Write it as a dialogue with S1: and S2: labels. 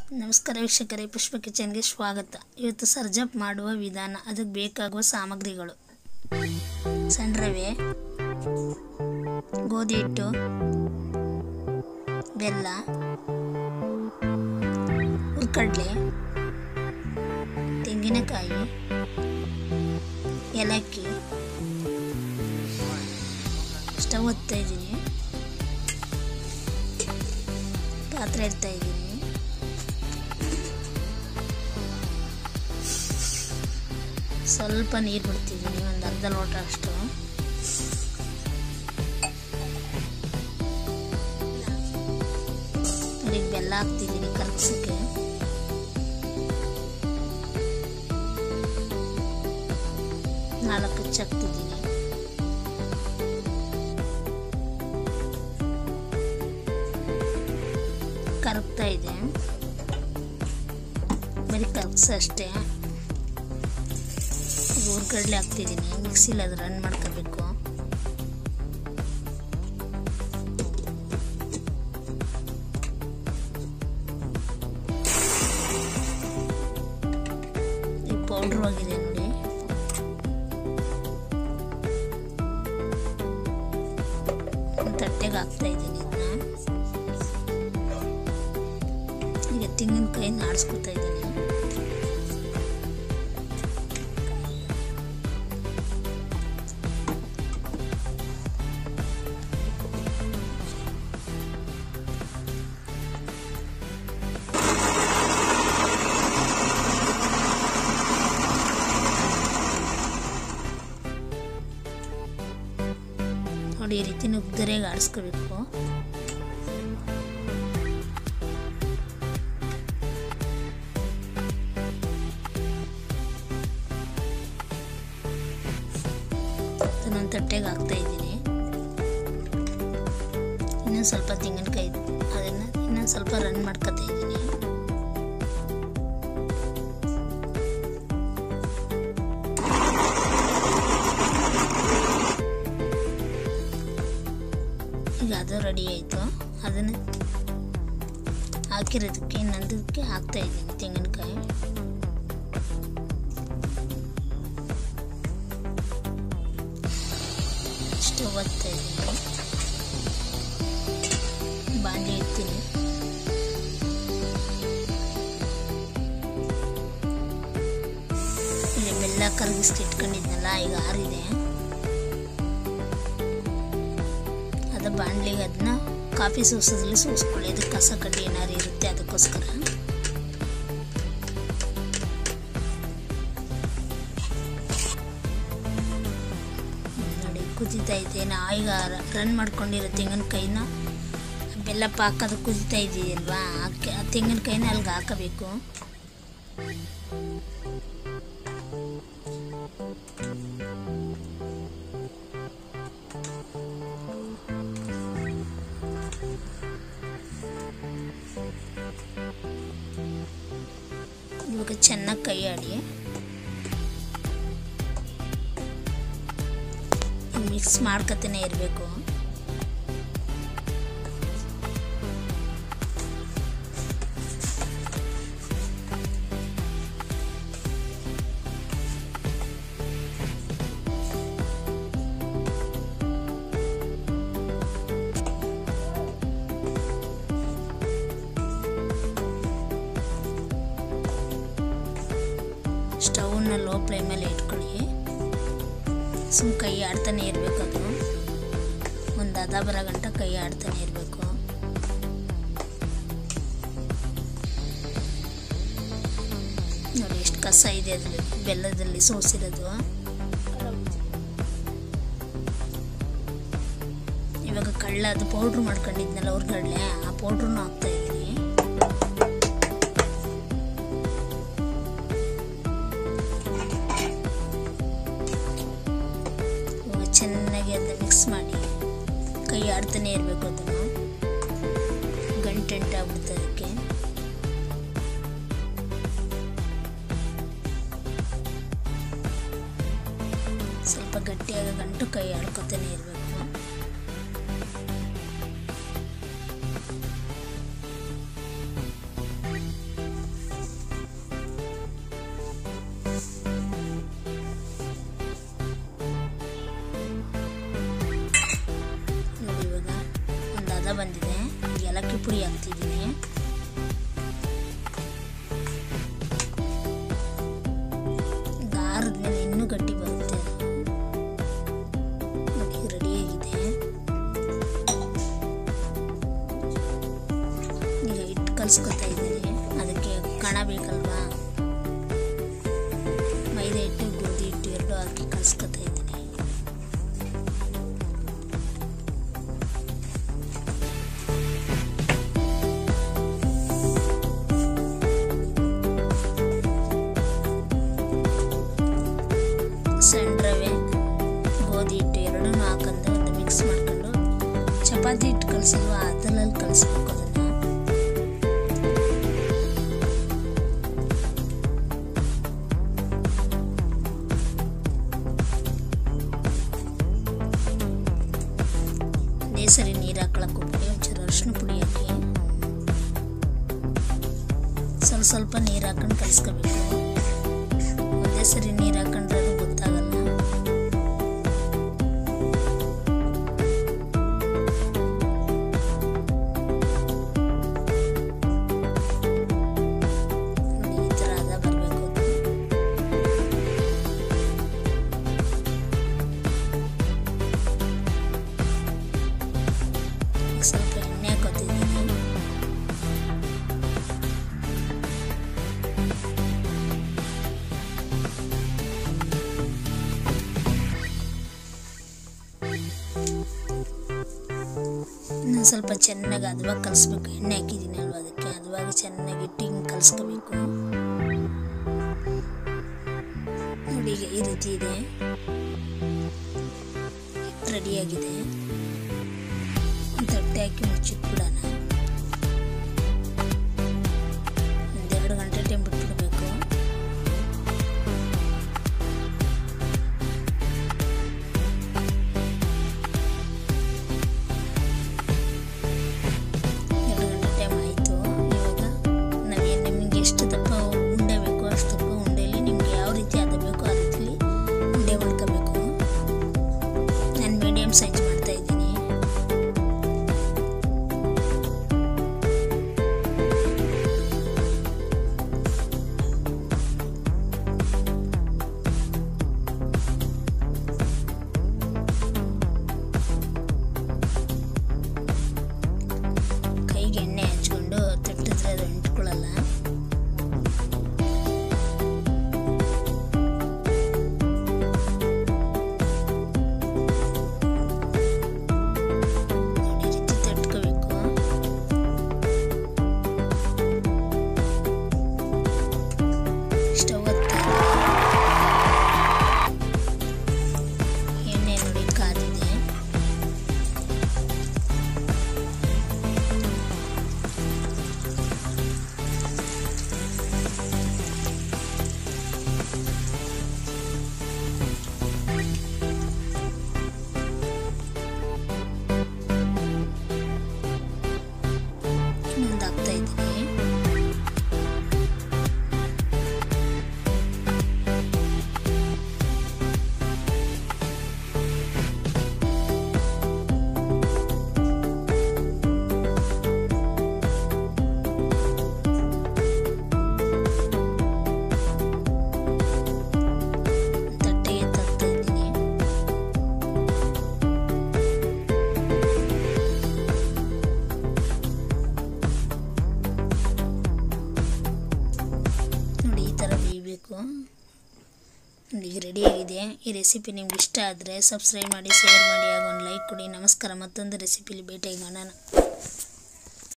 S1: ನಮಸ್ಕಾರ ವೀಕ್ಷಕರೇ ಪುಷ್ಪ ಕಿಚನ್ಗೆ ಸ್ವಾಗತ ಇವತ್ತು ಸರ್ಜಪ್ ಮಾಡುವ ವಿಧಾನ ಅದಕ್ಕೆ ಬೇಕಾಗುವ ಸಾಮಗ್ರಿಗಳು ಸಣ್ಣ ರವೆ ಗೋಧಿ ಹಿಟ್ಟು ಬೆಲ್ಲ ಹುರ್ಕಡ್ಲೆ ತೆಂಗಿನಕಾಯಿ ಏಲಕ್ಕಿ ಸ್ಟವ್ ಒತ್ತಾ ಇದ್ದೀನಿ ಪಾತ್ರೆ ಇಡ್ತಾ ಇದ್ದೀನಿ ಸ್ವಲ್ಪ ನೀರು ಬಿಡ್ತಿದ್ದೀನಿ ಒಂದು ಅರ್ಧ ಲೋಟ ಅಷ್ಟು ಅದಕ್ಕೆ ಬೆಲ್ಲ ಹಾಕ್ತಿದ್ದೀನಿ ಕರ್ಗ್ಸಕ್ಕೆ ನಾಲ್ಕು ಹಾಕ್ತಿದ್ದೀನಿ ಕರಗ್ತಾ ಇದೆ ಬರೀ ಕರ್ಗ್ಸ ಅಷ್ಟೇ ಹುರ್ಗಡ್ಲೆ ಹಾಕ್ತಿದ್ದೀನಿ ಮಿಕ್ಸಿಲಿ ಅದು ರನ್ ಮಾಡ್ಕೋಬೇಕು ಈ ಪೌಡ್ರ್ ಹೋಗಿದೆ ನೋಡಿ ಒಂದು ತಟ್ಟೆಗೆ ಹಾಕ್ತಾ ಇದ್ದೀನಿ ಇದನ್ನ ಈಗ ತೆಂಗಿನಕಾಯಿ ಆಡಿಸ್ಕೊತಾ ಇದ್ದೀನಿ ನೋಡಿ ಈ ರೀತಿ ನುಗ್ದರೆಗೆ ಆಡಿಸ್ಕೋಬೇಕು ಅದನ್ನೊಂದು ತಟ್ಟೆಗೆ ಹಾಕ್ತಾ ಇದ್ದೀನಿ ಇನ್ನೊಂದು ಸ್ವಲ್ಪ ತೆಂಗಿನಕಾಯಿ ಅದನ್ನು ಇನ್ನೊಂದು ಸ್ವಲ್ಪ ರನ್ ಮಾಡ್ಕೊತಾ ಇದ್ದೀನಿ ಈಗ ಅದು ರೆಡಿ ಆಯಿತು ಅದನ್ನು ಹಾಕಿರೋದಕ್ಕೆ ಇನ್ನೊಂದಕ್ಕೆ ಹಾಕ್ತಾ ಇದ್ದೀನಿ ತೆಂಗಿನಕಾಯಿ ಸ್ಟವ್ ಹತ್ತಾ ಇದ್ದೀನಿ ಬಾಂಡೆ ಇಡ್ತೀನಿ ಇಲ್ಲಿ ಬೆಲ್ಲ ಕರಗಿಸ್ಕೆ ಇಟ್ಕೊಂಡಿದ್ನಲ್ಲ ಈಗ ಆರಿದೆ ಅದು ಬಾಣಲಿಗೆ ಅದನ್ನ ಕಾಫಿ ಸೋಸೋದ್ರಲ್ಲಿ ಸೋಸ್ಕೊಳ್ಳಿ ಅದಕ್ಕೆ ಕಸ ಕಡ್ಡಿ ಏನಾದ್ರು ಇರುತ್ತೆ ಅದಕ್ಕೋಸ್ಕರ ನೋಡಿ ಕುದೀತಾ ಇದೆ ನಾ ಈಗ ರನ್ ಮಾಡ್ಕೊಂಡಿರೋ ತೆಂಗಿನಕಾಯಿನ ಬೆಲ್ಲ ಪಾಕದ ಕುದೀತಾ ಇದೆಯಲ್ವಾ ಆ ತೆಂಗಿನಕಾಯಿನ ಅಲ್ಲಿಗೆ ಹಾಕಬೇಕು ಇವಾಗ ಚೆನ್ನಾಗಿ ಕೈ ಆಡಿ ಮಿಕ್ಸ್ ಮಾಡ್ಕೊತಾನೆ ಇರಬೇಕು ಸ್ಟವ್ನ ಲೋ ಫ್ಲೇಮಲ್ಲಿ ಇಟ್ಕೊಳ್ಳಿ ಸುಮ್ಮ ಕೈ ಆಡ್ತಾನೆ ಇರಬೇಕು ಅದು ಒಂದು ಅದ ಬರೋ ಗಂಟ ಕೈ ಆಡ್ತಾನೆ ಇರಬೇಕು ನೋಡಿ ಎಷ್ಟು ಕಸ ಇದೆ ಅದ್ರಲ್ಲಿ ಬೆಲ್ಲದಲ್ಲಿ ಸೋಸಿರೋದು ಇವಾಗ ಕಳ್ಳ ಅದು ಪೌಡ್ರ್ ಮಾಡ್ಕೊಂಡಿದ್ನಲ್ಲ ಹೊರ್ಗಡೆ ಆ ಪೌಡ್ರನ್ನು ಹಾಕ್ತಾ ಇದ್ದೀನಿ ಚೆನ್ನಾಗಿ ಅದನ್ನ ಮಿಕ್ಸ್ ಮಾಡಿ ಕೈ ಆಡ್ತಾನೆ ಇರಬೇಕು ಅದನ್ನು ಗಂಟೆಂಟಾಗ್ಬಿಡುತ್ತೆ ಅದಕ್ಕೆ ಸ್ವಲ್ಪ ಗಟ್ಟಿಯಾಗ ಗಂಟು ಕೈ ಆಡ್ಕೊತಾನೆ ಇರಬೇಕು ಪುಡಿ ಹಾಕ್ತಿದ್ದೀನಿ ಆರಿದ್ಮೇಲೆ ಇನ್ನೂ ಗಟ್ಟಿ ಬರುತ್ತೆ ನೋಡಿ ರೆಡಿಯಾಗಿದೆ ಈಗ ಹಿಟ್ಟು ಕಲಿಸ್ಕೊತಾ ಇದ್ದೀನಿ ಅದಕ್ಕೆ ಕಣ ಬೇಕಲ್ವಾ ಮೈದಾ ಹಿಟ್ಟು ಗೋಧಿ ಹಿಟ್ಟು ಎರಡು ಹಾಕಿ ಕಲಿಸ್ಕೊತಾ ಇದ್ದೀನಿ ಸಣ್ಣ ರವೆ ಗೋಧಿ ಹಿಟ್ಟು ಎರಡೂ ಹಾಕೊಂಡು ಒಂದು ಮಿಕ್ಸ್ ಮಾಡ್ಕೊಂಡು ಚಪಾತಿ ಹಿಟ್ಟು ಕಲಿಸಲ್ವ ಅದರಲ್ಲಿ ಕಲಿಸ್ಬೇಕು ಅದನ್ನು ಅದೇ ಸರಿ ನೀರು ಹಾಕೊಳಕ್ಕೆ ಹೋಗ್ಬಿಡಿ ಒಂಚೂರು ಅರಿಶಿನ ಪುಡಿ ಹಾಕಿ ಸ್ವಲ್ಪ ಸ್ವಲ್ಪ ನೀರು ಹಾಕೊಂಡು ಕಲಿಸ್ಕೋಬೇಕು ಒಂದೇ ಸರಿ ನೀರು ಹಾಕೊಂಡ್ರೆ ಅದು ಗೊತ್ತಾಗಲ್ಲ ನೋಡಿ ಈ ಥರ ಅದ ಬರಬೇಕು ಸ್ವಲ್ಪ ಎಣ್ಣೆ ಹಾಕೋತಿದ್ದೀನಿ ಇನ್ನು ಸ್ವಲ್ಪ ಚೆನ್ನಾಗಿ ಹದವಾಗಿ ಕಲಿಸ್ಬೇಕು ಎಣ್ಣೆ ಹಾಕಿದ್ದೀನಿ ಅಲ್ವಾ ಅದಕ್ಕೆ ಹದವಾಗಿ ಚೆನ್ನಾಗಿ ಇಟ್ಟು ಹಿಂಗೆ ಕಲಿಸ್ಕೋಬೇಕು ನೋಡಿ ಈಗ ಈ ರೀತಿ ಇದೆ ರೆಡಿಯಾಗಿದೆ ಒಂದು ತಟ್ಟೆ ಹಾಕಿ ಮುಚ್ಚಿಟ್ಬಿಡೋಣ ಒಂದೆರಡು ಗಂಟೆ ಟೈಮ್ ಬಿಟ್ಬಿಡ್ಬೇಕು ಎರಡು ಗಂಟೆ ಟೈಮ್ ಆಯಿತು ಇವಾಗ ನಾವೇನು ನಿಮಗೆ ಎಷ್ಟು ದಪ್ಪ ಉಂಡೆ ಬೇಕೋ ಅಷ್ಟು ದಪ್ಪ ಉಂಡೆಯಲ್ಲಿ ನಿಮ್ಗೆ ಯಾವ ರೀತಿ ಅದ ಬೇಕೋ ಆ ರೀತಿಲಿ ಉಂಡೆ ಮಾಡ್ಕೋಬೇಕು ನಾನು ಮೀಡಿಯಮ್ ಸೈಜ್ ಮಾಡ್ತಾ ಇದ್ದೀನಿ ಕೈಗೆ ಎಣ್ಣೆ ಹಚ್ಕೊಂಡು ತಟ್ಟಿದ್ರೆ ಅದು ಅಂಟ್ಕೊಳ್ಳಲ್ಲ ನೋಡಿ, ಈ ರೀತಿ ತಟ್ಕೋಬೇಕು ಸ್ಟವ್ ಹತ್ತಿ ಎಣ್ಣೆ ನೋಡಿ ಕಾದಿದೆ ಇನ್ನೊಂದು ಹಾಕ್ತಾ ಇದ್ದೀನಿ ತಟ್ಟೆಗೆ ತರ್ತಾ ಇದ್ದೀನಿ ನೋಡಿ ಈ ಥರ ಬೇಯಬೇಕು ನೋಡಿ ಈಗ ರೆಡಿಯಾಗಿದೆ ಈ ರೆಸಿಪಿ ನಿಮ್ಗೆ ಇಷ್ಟ ಆದರೆ ಸಬ್ಸ್ಕ್ರೈಬ್ ಮಾಡಿ ಶೇರ್ ಮಾಡಿ ಹಾಗೂ ಒಂದು ಲೈಕ್ ಕೊಡಿ ನಮಸ್ಕಾರ ಮತ್ತೊಂದು ರೆಸಿಪಿಲಿ ಭೇಟಿಯಾಗೋಣ